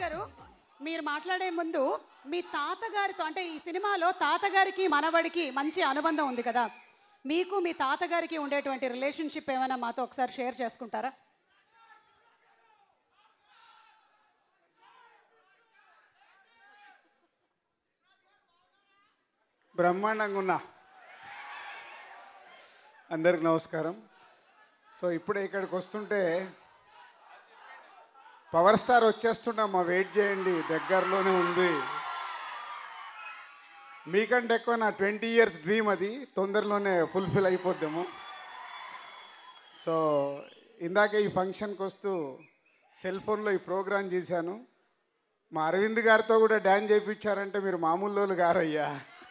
గారు మీరు మాట్లాడే ముందు మీ తాతగారితో అంటే ఈ సినిమాలో తాతగారికి మనవడికి మంచి అనుబంధం ఉంది కదా మీకు మీ తాతగారికి ఉండేటువంటి రిలేషన్షిప్ ఏమైనా మాతో ఒకసారి షేర్ చేసుకుంటారా బ్రహ్మాండంగా ఉన్నా అందరికి నమస్కారం సో ఇప్పుడే ఇక్కడికి వస్తుంటే పవర్ స్టార్ వచ్చేస్తున్నామా వెయిట్ చేయండి దగ్గరలోనే ఉంది మీకంటే ఎక్కువ నా ట్వంటీ ఇయర్స్ డ్రీమ్ అది తొందరలోనే ఫుల్ఫిల్ అయిపోద్దాము సో ఇందాక ఈ ఫంక్షన్కి వస్తూ సెల్ ఫోన్లో ఈ ప్రోగ్రాం చేశాను మా అరవింద్ గారితో కూడా డ్యాన్స్ చేయించారంటే మీరు మామూలు వాళ్ళు గారయ్యా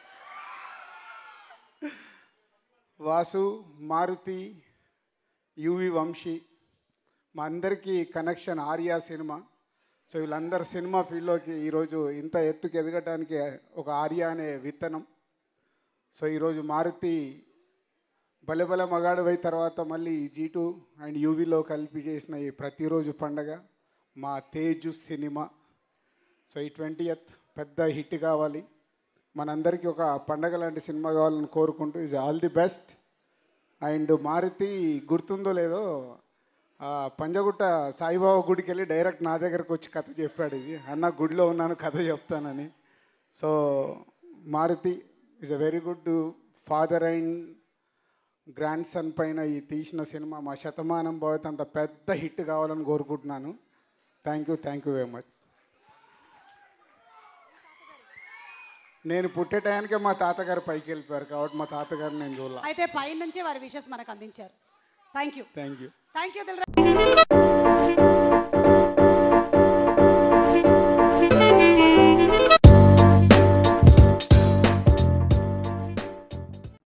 వాసు మారుతి యువి వంశీ మా అందరికీ కనెక్షన్ ఆర్యా సినిమా సో వీళ్ళందరు సినిమా ఫీల్డ్లోకి ఈరోజు ఇంత ఎత్తుకు ఎదగటానికి ఒక ఆర్యా అనే విత్తనం సో ఈరోజు మారుతి బలెబల మగాడువై తర్వాత మళ్ళీ జీటు అండ్ యూవీలో కలిపి చేసిన ఈ ప్రతిరోజు పండగ మా తేజు సినిమా సో ఈ ట్వంటీ పెద్ద హిట్ కావాలి మనందరికీ ఒక పండగ లాంటి సినిమా కావాలని కోరుకుంటూ is all the best and Maruthi గుర్తుందో లేదో ఆ, పంజగుట్ట సాయిబాబా గుడికి వెళ్ళి డైరెక్ట్ నా దగ్గరకు వచ్చి కథ చెప్పాడు ఇది అన్న గుడిలో ఉన్నాను కథ చెప్తానని so Maruthi is a very good father and grandson పైన ఈ తీసిన సినిమా మా శతమానం భవత్ అంత పెద్ద హిట్ కావాలని కోరుకుంటున్నాను thank you thank you very much నేను పుట్టే టయానికే మా తాతగారు పైకి వెళ్ళిపోయారు కాబట్టి మా తాతగారిని నేను చూడాల అయితే పై నుంచి వారి విషెస్ మనకు అందించారు thank you thank you thank you